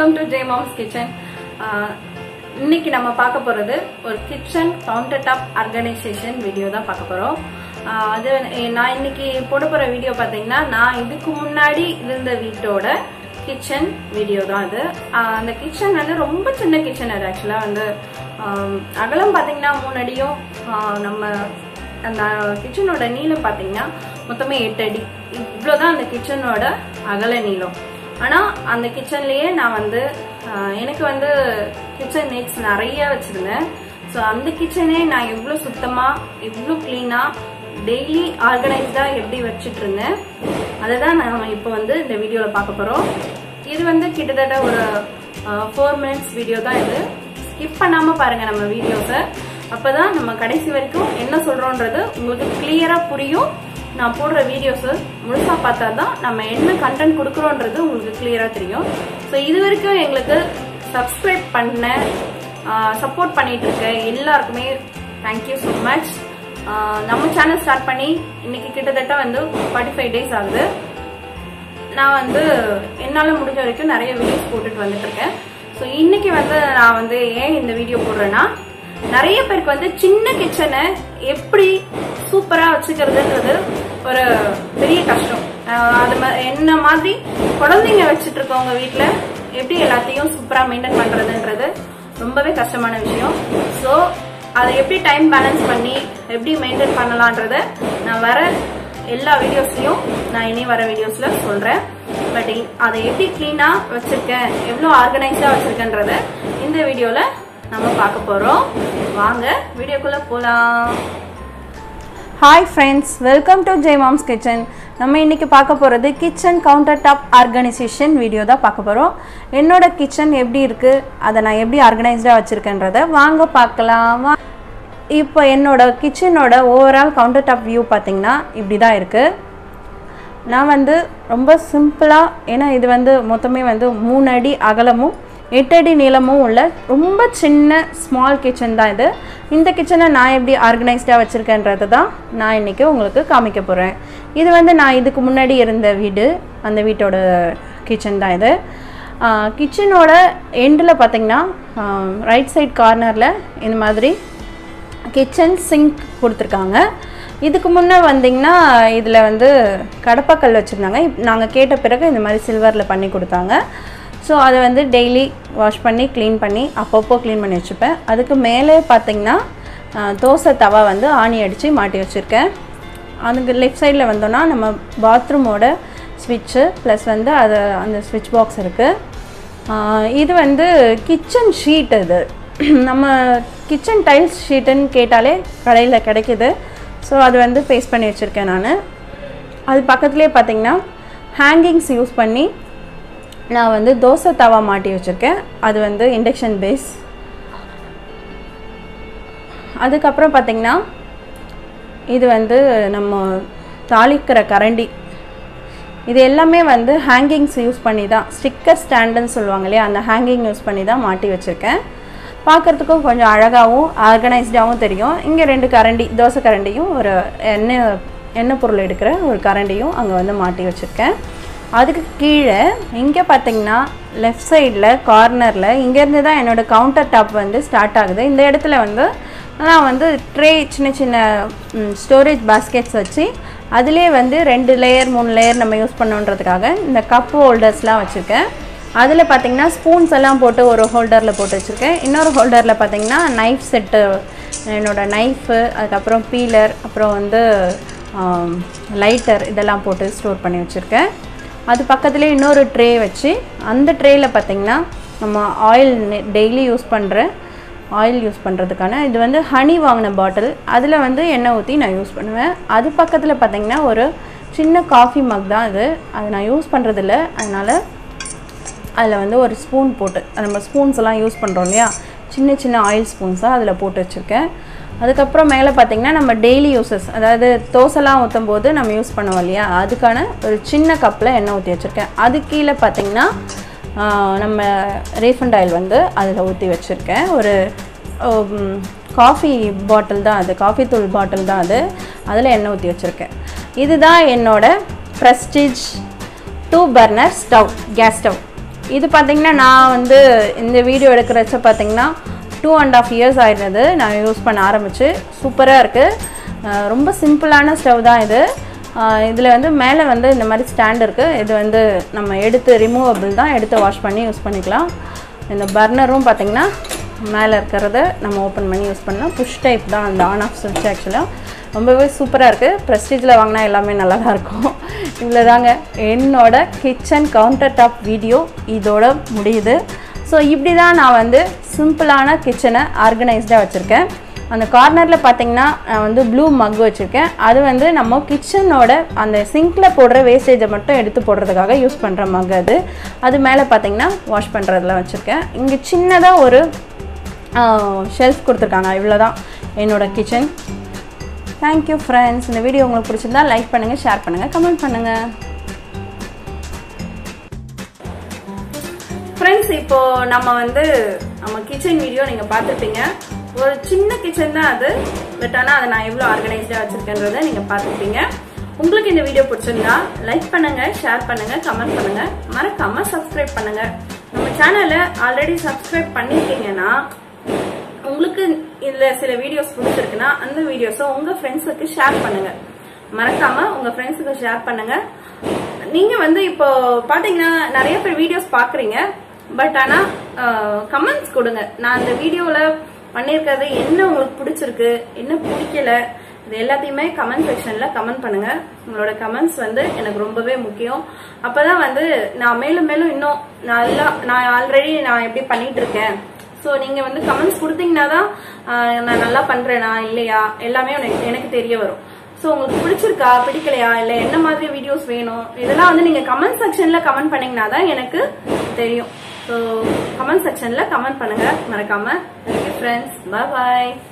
welcome to Jai mom's kitchen இன்னைக்கு நம்ம பார்க்க போறது ஒரு kitchen counter top organisation video தான் பார்க்க போறோம் ஆஹ் அது வந்து- நான் இன்னைக்கு போட போற வீடியோ பாத்தீங்கன்னா நான் இதுக்கு முன்னாடி இருந்த வீட்டோட கிச்சன் வீடியோ தான் அது ஆஹ் அந்த கிச்சன் வந்து ரொம்ப சின்ன கிச்சன் அது ஆக்சுவலா வந்து ஆம், அகலம் பாத்தீங்கன்னா மூணு அடியும் ஆஹ் நம்ம அந்த கிச்சனோட நீளம் பாத்தீங்கன்னா மொத்தமே எட்டு அடி இவ்வளவுதான் அந்த கிச்சனோட அகல நீளம் ஆனா அந்த கிச்சன்லயே நான் வந்து ஆஹ், எனக்கு வந்து கிச்சன் நீட்ஸ் நிறைய வச்சிருந்தேன் ஸோ அந்த கிச்சனே நான் எவ்வளோ சுத்தமா எவ்வளோ கிளீனா டெய்லி ஆர்கனைஸ்டா எப்படி வச்சிட்டு இருந்தேன் அதை தான் நாம இப்போ வந்து இந்த வீடியோல பார்க்க போறோம் இது வந்து கிட்டத்தட்ட ஒரு ஃபோர் மினிட்ஸ் வீடியோ தான் இது ஸ்கிப் பண்ணாம பாருங்க நம்ம வீடியோஸை அப்பதான் நம்ம கடைசி வரைக்கும் என்ன சொல்றோன்றது உங்களுக்கு கிளியரா புரியும் நான் போடுற வீடியோஸ் முழுசா பார்த்தா தான் நம்ம என்ன கண்டென்ட் கொடுக்குறோன்றது உங்களுக்கு கிளியரா தெரியும் ஸோ இது வரைக்கும் எங்களுக்கு சப்ஸ்கிரைப் பண்ண சப்போர்ட் பண்ணிட்டு இருக்க எல்லாருக்குமே தேங்க்யூ ஸோ மச் நம்ம சேனல் ஸ்டார்ட் பண்ணி இன்னைக்கு கிட்டத்தட்ட வந்து ஃபார்ட்டி ஃபைவ் டேஸ் ஆகுது நான் வந்து என்னால் முடிஞ்ச வரைக்கும் நிறைய வீடியோஸ் போட்டுட்டு வந்துட்டு இருக்கேன் ஸோ இன்னைக்கு வந்து நான் வந்து ஏன் இந்த வீடியோ போடுறேன்னா நிறைய பேருக்கு வந்து சின்ன கிச்சனை எப்படி சூப்பரா வச்சுக்கிறதுன்றது ஒரு பெரிய கஷ்டம் அஹ் அது மா- என்ன மாதிரி குழந்தைங்க வச்சுட்டு இருக்கவங்க வீட்டில் எப்படி எல்லாத்தையும் சூப்பரா மெயின்டைன் பண்றதுன்றது ரொம்பவே கஷ்டமான விஷயம் ஸோ அதை எப்படி டைம் பேலன்ஸ் பண்ணி எப்படி மெயின்டைன் பண்ணலான்றத நான் வர எல்லா வீடியோஸ்லயும் நான் இனி வர வீடியோஸ்ல சொல்றேன் பட் அதை எப்படி கிளீனா வச்சிருக்கேன் எவ்வளவு ஆர்கனைஸ்டா வச்சிருக்கேன்றத இந்த வீடியோல நம்ம பார்க்க போறோம் வாங்க வீடியோக்குள்ள போலாம் hi friends welcome to Jai mom's kitchen நம்ம இன்னைக்கு பார்க்க போகிறது kitchen counter top organisation video தான் பார்க்க போகிறோம் என்னோட கிச்சன் எப்படி இருக்குது அதை நான் எப்படி ஆர்கனைஸ்டாக வச்சுருக்கேன்றதை வாங்க பார்க்கலாம் வா இப்போ என்னோட கிச்சனோட ஓவரால் கவுண்டர் டாப் வியூ பார்த்தீங்கன்னா இப்படி தான் இருக்குது நான் வந்து ரொம்ப சிம்பிளாக ஏன்னா இது வந்து மொத்தமே வந்து மூணு அடி அகலமும் எட்டு அடி நீளமும் உள்ள ரொம்ப சின்ன ஸ்மால் கிச்சன் தான் இது இந்த கிச்சனை நான் எப்படி ஆர்கனைஸ்டாக வச்சுருக்கேன்றது தான் நான் இன்றைக்கி உங்களுக்கு காமிக்க போகிறேன் இது வந்து நான் இதுக்கு முன்னாடி இருந்த வீடு அந்த வீட்டோட கிச்சன் தான் இது கிச்சனோட எண்டில் பார்த்தீங்கன்னா ரைட் சைட் கார்னரில் இந்த மாதிரி கிச்சன் சிங்க் கொடுத்துருக்காங்க இதுக்கு முன்னே வந்தீங்கன்னா இதில் வந்து கடப்பாக்கல் வச்சுருந்தாங்க நாங்கள் கேட்ட பிறகு இந்த மாதிரி சில்வரில் பண்ணி கொடுத்தாங்க ஸோ அதை வந்து டெய்லி வாஷ் பண்ணி க்ளீன் பண்ணி அப்பப்போ க்ளீன் பண்ணி வச்சுப்பேன் அதுக்கு மேலே பார்த்தீங்கன்னா ஆஹ், தோசை தவா வந்து ஆணி அடித்து மாட்டி வச்சுருக்கேன் அதுக்கு லெஃப்ட் சைடில் வந்தோன்னா நம்ம பாத்ரூமோட ஸ்விட்சு ப்ளஸ் வந்து அது அந்த ஸ்விட்ச் பாக்ஸ் இருக்குது இது வந்து கிச்சன் ஷீட் இது நம்ம கிச்சன் டைல்ஸ் ஷீட்டுன்னு கேட்டாலே கடையில் கிடைக்குது ஸோ அது வந்து பேஸ்ட் பண்ணி வச்சுருக்கேன் நான் அது பக்கத்துலேயே பார்த்தீங்கன்னா ஹேங்கிங்ஸ் யூஸ் பண்ணி நான் வந்து தோசை தவா மாட்டி வச்சுருக்கேன் அது வந்து இண்டக்ஷன் பேஸ் அதுக்கப்புறம் பார்த்தீங்கன்னா இது வந்து நம்ம தாளிக்கிற கரண்டி இது எல்லாமே வந்து ஹேங்கிங்ஸ் யூஸ் பண்ணி தான் ஸ்டிக்கர் ஸ்டாண்டுன்னு சொல்லுவாங்க இல்லையா அந்த ஹேங்கிங் யூஸ் பண்ணி தான் மாட்டி வச்சுருக்கேன் பார்க்குறதுக்கும் கொஞ்சம் அழகாகவும் ஆர்கனைஸ்டாகவும் தெரியும் இங்கே ரெண்டு கரண்டி தோசை கரண்டியும் ஒரு எண்ணெய் எண்ணெய் பொருள் எடுக்கிற ஒரு கரண்டியும் அங்கே வந்து மாட்டி வச்சுருக்கேன் அதுக்கு கீழே இங்கே பார்த்தீங்கன்னா லெஃப்ட் சைடில் கார்னரில் இங்கேருந்து தான் என்னோடய கவுண்டர் டாப் வந்து ஸ்டார்ட் ஆகுது இந்த இடத்துல வந்து நான் வந்து ட்ரே சின்ன சின்ன ஸ்டோரேஜ் பாஸ்கெட்ஸ் வச்சு அதிலே வந்து ரெண்டு லேயர் மூணு லேயர் நம்ம யூஸ் பண்ணோன்றதுக்காக இந்த கப் ஹோல்டர்ஸ்லாம் வச்சுருக்கேன் அதில் பார்த்தீங்கன்னா ஸ்பூன்ஸ் எல்லாம் போட்டு ஒரு ஹோல்டரில் போட்டு வச்சுருக்கேன் இன்னொரு ஹோல்டரில் பார்த்தீங்கன்னா நைஃப் செட்டு என்னோடய நைஃபு அதுக்கப்புறம் பீலர் அப்புறம் வந்து லைட்டர் இதெல்லாம் போட்டு ஸ்டோர் பண்ணி வச்சுருக்கேன் அது பக்கத்துலேயே இன்னொரு ட்ரே வச்சு அந்த ட்ரேயில் பார்த்தீங்கன்னா நம்ம ஆயில் டெய்லி யூஸ் பண்ணுற ஆயில் யூஸ் பண்ணுறதுக்கான இது வந்து ஹனி வாங்கின பாட்டில் அதில் வந்து எண்ணெய் ஊற்றி நான் யூஸ் பண்ணுவேன் அது பக்கத்தில் பார்த்தீங்கன்னா ஒரு சின்ன காஃபி மக் தான் இது அது நான் யூஸ் பண்ணுறதில்ல அதனால் அதில் வந்து ஒரு ஸ்பூன் போட்டு நம்ம ஸ்பூன்ஸ் எல்லாம் யூஸ் பண்ணுறோம் இல்லையா சின்ன சின்ன ஆயில் ஸ்பூன்ஸாக அதில் போட்டு வச்சுருக்கேன் அதுக்கப்புறம் மேலே பார்த்தீங்கன்னா நம்ம டெய்லி யூசஸ் அதாவது தோசைலாம் ஊற்றும் போது நம்ம யூஸ் பண்ணுவோம் இல்லையா அதுக்கான ஒரு சின்ன கப்பில் எண்ணெய் ஊற்றி வச்சுருக்கேன் அது கீழே பார்த்தீங்கன்னா ஆஹ், நம்ம ரீஃபண்ட் ஆயில் வந்து அதில் ஊற்றி வச்சுருக்கேன் ஒரு காஃபி பாட்டில் தான் அது காஃபி தூள் பாட்டில் தான் அது அதில் எண்ணெய் ஊற்றி வச்சுருக்கேன் இதுதான் என்னோட Prestige two burner stove gas stove இது பார்த்தீங்கன்னா நான் வந்து இந்த வீடியோ எடுக்கிறச்ச பார்த்தீங்கன்னா டூ அண்ட் ஆஃப் இயர்ஸ் ஆயிடுது நான் யூஸ் பண்ண ஆரம்பிச்சு சூப்பராக இருக்குது ரொம்ப சிம்பிளான ஸ்டவ் தான் இது இதில் வந்து மேலே வந்து இந்த மாதிரி ஸ்டாண்ட் இருக்குது இது வந்து நம்ம எடுத்து ரிமூவபிள் தான் எடுத்து வாஷ் பண்ணி யூஸ் பண்ணிக்கலாம் இந்த பர்னரும் பார்த்தீங்கன்னா மேலே இருக்கிறத நம்ம ஓப்பன் பண்ணி யூஸ் பண்ணலாம் புஷ் டைப் தான் அந்த ஆன் ஆஃப் சுவிட்ச் ஆக்சுவலாக ரொம்பவே சூப்பராக இருக்குது ப்ரெஸ்டீஜில் வாங்கினா எல்லாமே நல்லா தான் இருக்கும் இவ்வளோ தாங்க என்னோட கிச்சன் கவுண்டர் டாப் வீடியோ இதோட முடியுது ஸோ இப்படி தான் நான் வந்து சிம்பிளான கிச்சனை ஆர்கனைஸ்டாக வச்சுருக்கேன் அந்த கார்னரில் பார்த்தீங்கன்னா நான் வந்து ப்ளூ மக் வச்சுருக்கேன் அது வந்து நம்ம கிச்சனோட அந்த சிங்கில் போடுற வேஸ்டேஜை மட்டும் எடுத்து போடுறதுக்காக யூஸ் பண்ணுற மக் அது அது மேலே பார்த்தீங்கன்னா வாஷ் பண்ணுறதுல வச்சுருக்கேன் இங்கே சின்னதாக ஒரு ஷெல்ஃப் கொடுத்துருக்காங்க இவ்வளோ தான் என்னோட கிச்சன் தேங்க்யூ ஃப்ரெண்ட்ஸ் இந்த வீடியோ உங்களுக்கு பிடிச்சிருந்தா லைக் பண்ணுங்கள் ஷேர் பண்ணுங்கள் கமெண்ட் பண்ணுங்கள் ஃப்ரெண்ட்ஸ் இப்போ நம்ம வந்து நம்ம கிச்சன் வீடியோ நீங்கள் பார்த்துருப்பீங்க ஒரு சின்ன கிச்சன் தான் அது பட் ஆனால் அதை நான் எவ்வளோ ஆர்கனைஸ்டாக வச்சுருக்கேன்றதை நீங்கள் பார்த்துருப்பீங்க உங்களுக்கு இந்த வீடியோ பிடிச்சிருந்தா லைக் பண்ணுங்க ஷேர் பண்ணுங்க கமெண்ட் பண்ணுங்க மறக்காம சப்ஸ்கிரைப் பண்ணுங்க நம்ம சேனலை ஆல்ரெடி சப்ஸ்கிரைப் பண்ணிருக்கீங்கன்னா உங்களுக்கு இதுல சில வீடியோஸ் பிடிச்சிருக்குன்னா அந்த வீடியோஸை உங்க ஃப்ரெண்ட்ஸுக்கு ஷேர் பண்ணுங்க மறக்காம உங்க ஃப்ரெண்ட்ஸுக்கு ஷேர் பண்ணுங்க நீங்க வந்து இப்போ பாத்தீங்கன்னா நிறைய பேர் வீடியோஸ் பாக்குறீங்க பட் ஆனா கமெண்ட்ஸ் கொடுங்க நான் அந்த வீடியோல பண்ணிருக்கிறது என்ன உங்களுக்கு பிடிச்சிருக்கு என்ன பிடிக்கல இது எல்லாத்தையுமே கமெண்ட் செக்ஷன்ல கமெண்ட் பண்ணுங்க உங்களோட கமெண்ட்ஸ் வந்து எனக்கு ரொம்பவே முக்கியம் அப்பதான் வந்து நான் மேலும் மேலும் இன்னும் நல்லா நான் ஆல்ரெடி நான் எப்படி பண்ணிட்டு இருக்கேன் ஸோ நீங்க வந்து கமெண்ட்ஸ் கொடுத்தீங்கன்னா தான் ஆஹ், நான் நல்லா பண்றேனா இல்லையா எல்லாமே எனக்கு எனக்கு தெரிய வரும் ஸோ உங்களுக்கு பிடிச்சிருக்கா பிடிக்கலையா இல்லை என்ன மாதிரி வீடியோஸ் வேணும் இதெல்லாம் வந்து நீங்க கமெண்ட் செக்ஷன்ல கமெண்ட் பண்ணீங்கன்னா தான் எனக்கு தெரியும் ஸோ கமெண்ட் செக்ஷன்ல கமெண்ட் பண்ணுங்க மறக்காம ஃப்ரெண்ட்ஸ் பாய்